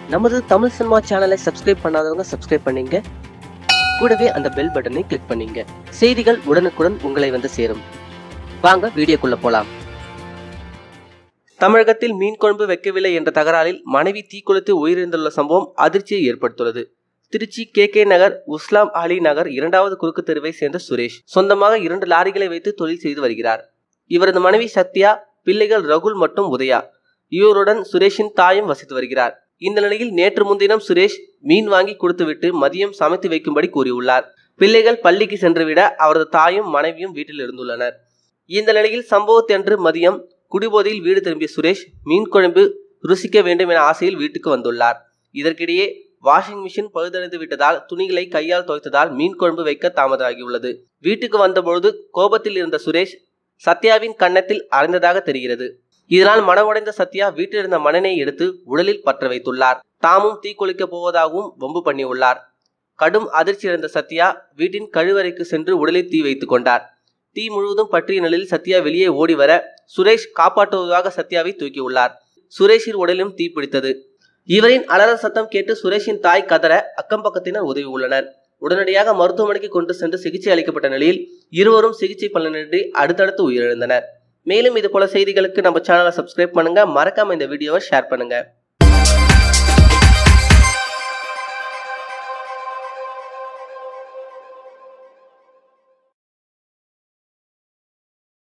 நமது தமிழ் சினிமா சேனலை சப்ஸ்கிரைப் பண்ணாதவங்க சப்ஸ்கிரைப் பண்ணீங்க கூடவே அந்த பெல் பட்டனை கிளிக் பண்ணீங்க செய்திகள் உடனுக்குடன் உங்களை வந்து சேரும் வாங்க வீடியோக்குள்ள போலாம் தமிழகத்தில் மீன் குழம்பு வைக்கவில்லை என்ற தகராறில் மனைவி தீக்குளித்து உயிரிழந்துள்ள சம்பவம் அதிர்ச்சியை ஏற்படுத்தியுள்ளது திருச்சி கே கே நகர் உஸ்லாம் அலி நகர் இரண்டாவது குறுக்கு தெருவை சேர்ந்த சுரேஷ் சொந்தமாக இரண்டு லாரிகளை வைத்து தொழில் செய்து வருகிறார் இவரது மனைவி சத்யா பிள்ளைகள் ரகுல் மற்றும் உதயா இவருடன் சுரேஷின் தாயும் வசித்து வருகிறார் இந்த நிலையில் நேற்று முன்தினம் சுரேஷ் மீன் வாங்கி கொடுத்துவிட்டு மதியம் சமைத்து வைக்கும்படி கூறியுள்ளார் பிள்ளைகள் பள்ளிக்கு சென்றுவிட அவரது தாயும் மனைவியும் வீட்டில் இருந்துள்ளனர் இந்த நிலையில் சம்பவத்தன்று மதியம் குடிபோதையில் வீடு திரும்பிய சுரேஷ் மீன் குழம்பு ருசிக்க வேண்டும் என ஆசையில் வீட்டுக்கு வந்துள்ளார் இதற்கிடையே வாஷிங் மிஷின் பழுதடைந்து விட்டதால் துணிகளை கையால் துவைத்ததால் மீன் குழம்பு வைக்க தாமதமாகியுள்ளது வீட்டுக்கு வந்தபொழுது கோபத்தில் இருந்த சுரேஷ் சத்யாவின் கன்னத்தில் அறைந்ததாக தெரிகிறது இதனால் மனமுடைந்த சத்யா வீட்டில் இருந்த மணனை எடுத்து உடலில் பற்ற வைத்துள்ளார் தாமும் தீக்குளிக்கப் போவதாகவும் வம்பு பண்ணியுள்ளார் கடும் அதிர்ச்சியடைந்த சத்யா வீட்டின் கழிவறைக்கு சென்று உடலில் தீ வைத்துக் கொண்டார் தீ முழுவதும் பற்றிய நிலையில் சத்யா வெளியே ஓடி வர சுரேஷ் காப்பாற்றுவதாக சத்யாவை தூக்கியுள்ளார் சுரேஷின் உடலிலும் தீ பிடித்தது இவரின் அலறல் சத்தம் கேட்டு சுரேஷின் தாய் கதற அக்கம் பக்கத்தினர் உதவி உள்ளனர் உடனடியாக மருத்துவமனைக்கு கொண்டு சென்று சிகிச்சை அளிக்கப்பட்ட நிலையில் இருவரும் சிகிச்சை பலனின்றி அடுத்தடுத்து உயிரிழந்தனர் மேலும் இது போல செய்திகளுக்கு நம்ம சேனலை சப்ஸ்கிரைப் பண்ணுங்க மறக்காம இந்த வீடியோவை ஷேர் பண்ணுங்க